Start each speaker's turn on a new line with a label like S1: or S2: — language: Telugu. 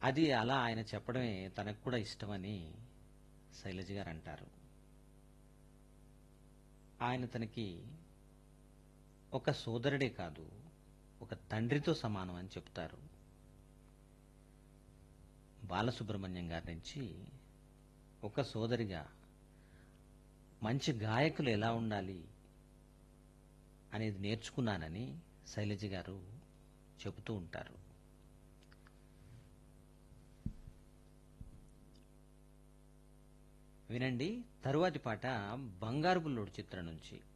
S1: అది అలా ఆయన చెప్పడమే తనకు కూడా ఇష్టమని శైలజ గారు అంటారు ఆయన తనకి ఒక సోదరుడే కాదు ఒక తండ్రితో సమానం అని చెప్తారు బాలసుబ్రహ్మణ్యం గారి నుంచి ఒక సోదరిగా మంచి గాయకులు ఎలా ఉండాలి అనేది నేర్చుకున్నానని శైలజ గారు చెబుతూ ఉంటారు వినండి తరువాతి పాట బంగారు బుల్లోడు చిత్రం నుంచి